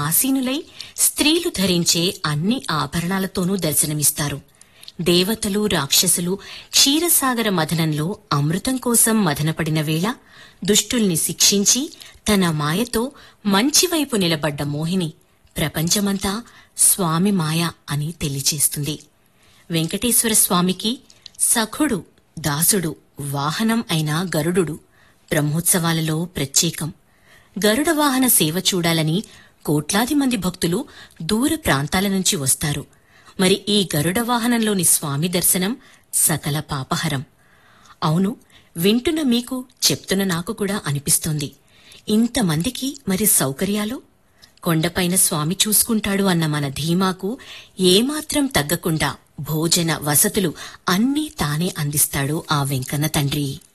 ఆసీనులై స్త్రీలు ధరించే అన్ని ఆభరణాలతోనూ దర్శనమిస్తారు దేవతలు రాక్షసులు క్షీరసాగర మథనంలో అమృతం కోసం మదనపడిన వేళ దుష్టుల్ని శిక్షించి తన మాయతో మంచివైపు నిలబడ్డ మోహిని ప్రపంచమంతా స్వామి మాయ అని తెలియచేస్తుంది వెంకటేశ్వర స్వామికి సఖుడు దాసుడు వాహనం అయిన గరుడు బ్రహ్మోత్సవాలలో ప్రత్యేకం గరుడ వాహన సేవ చూడాలని కోట్లాది మంది భక్తులు దూర ప్రాంతాల నుంచి వస్తారు మరి ఈ గరుడ వాహనంలోని స్వామి దర్శనం సకల పాపహరం అవును వింటున్న మీకు చెప్తున్న నాకు కూడా అనిపిస్తోంది ఇంతమందికి మరి సౌకర్యాలు కొండపైన స్వామి చూసుకుంటాడు అన్న మన ధీమాకు ఏమాత్రం తగ్గకుండా భోజన వసతులు అన్నీ తానే అందిస్తాడు ఆ వెంకన్న తండ్రి